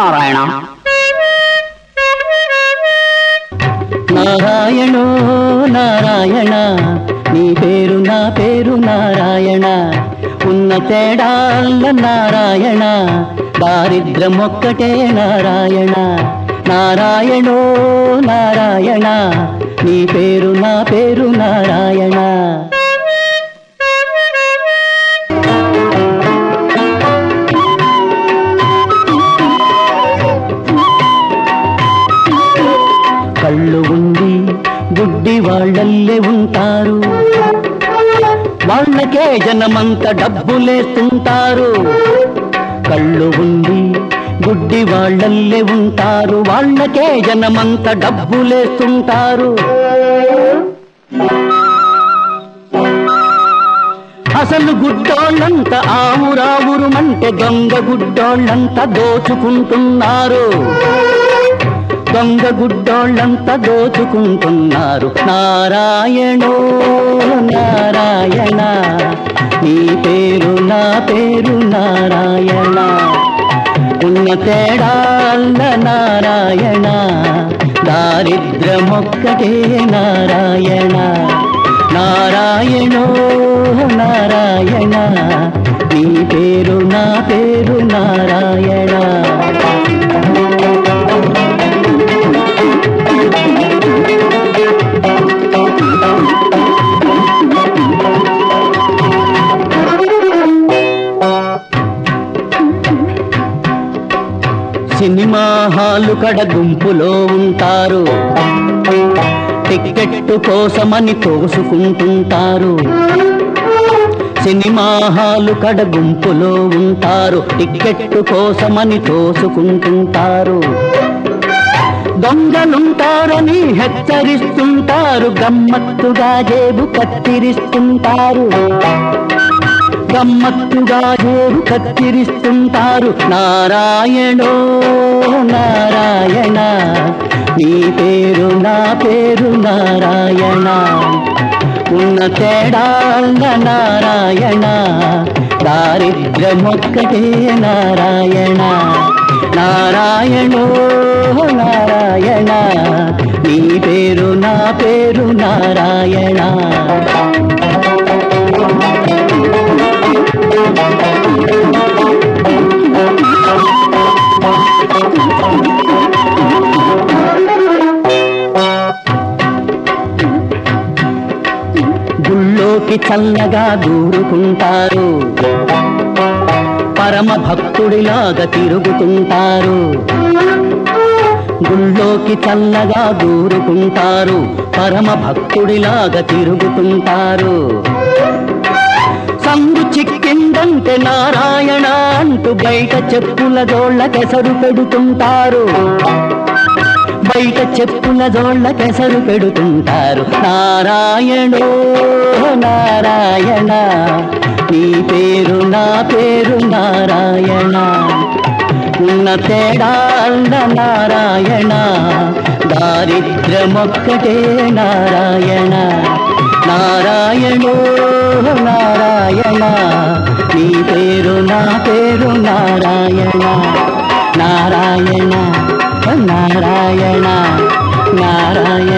నారాయణ నారాయణో నారాయణ నీ పేరు నా పేరు నారాయణ ఉన్న తేడాల్ల నారాయణ దారిద్ర్యం ఒక్కటే నారాయణ నారాయణో నారాయణ నీ పేరు నా పేరు నారాయణ కళ్ళు ఉండి గుడ్డి వాళ్ళల్లే ఉంటారు వాళ్ళకే జనమంత డబ్బులేస్తుంటారు కళ్ళు ఉండి గుడ్డి వాళ్ళల్లే ఉంటారు వాళ్ళకే జనమంత డబ్బులేస్తుంటారు అసలు గుడ్డోళ్ళంత ఆవురావురుమంటే దొంగ గుడ్డోళ్ళంత దోచుకుంటున్నారు దొంగ గుడ్డోళ్ళంతా దోచుకుంటున్నారు నారాయణో నారాయణ నీ పేరు నా పేరు నారాయణ ఉన్న తేడాల్ల నారాయణ దారిద్రమొక్కటే నారాయణ నారాయణో నారాయణ నీ పేరు నా పేరు నారాయణ సినిమా హాలు కడ గుంపులో ఉంటారు టిక్కెట్టు కోసమని తోసుకుంటుంటారు సినిమా హాలు కడ గుంపులో ఉంటారు టిక్కెట్టు కోసమని తోసుకుంటుంటారు దొంగలుంటారని హెచ్చరిస్తుంటారు గమ్మత్తుగా జేబు కత్తిరిస్తుంటారు గమ్మత్తుగా జేబు కత్తిరిస్తుంటారు నారాయణో నారాయణ నీ పేరు నా పేరు నారాయణ ఉన్న తేడాళ్ళ నారాయణ దారిద్ర్యమొక్కటే నారాయణ నారాయణో నారాయణ నీ పేరు నా పేరు నారాయణ గుళ్ళోకి చల్లగా దూరుకుంటారు పరమ భక్తుడిలాగా తిరుగుతుంటారు గుళ్ళోకి చల్లగా దూరుకుంటారు పరమ భక్తుడిలాగా తిరుగుతుంటారు సందు చిక్కిందంటే నారాయణ అంటూ బయట చెప్పుల జోళ్ళ కెసరు పెడుతుంటారు బయట చెప్పుల జోళ్ళ కెసరు పెడుతుంటారు నారాయణో నారాయణ నీ పేరు నా పేరు నారాయణ ఉన్న తేడాళ్ళ నారాయణ దారిద్ర్యమొక్కటే నారాయణ నారాయణో నారాయణ నీ పేరు నా పేరు నారాయణ నారాయణ నారాయణ నారాయణ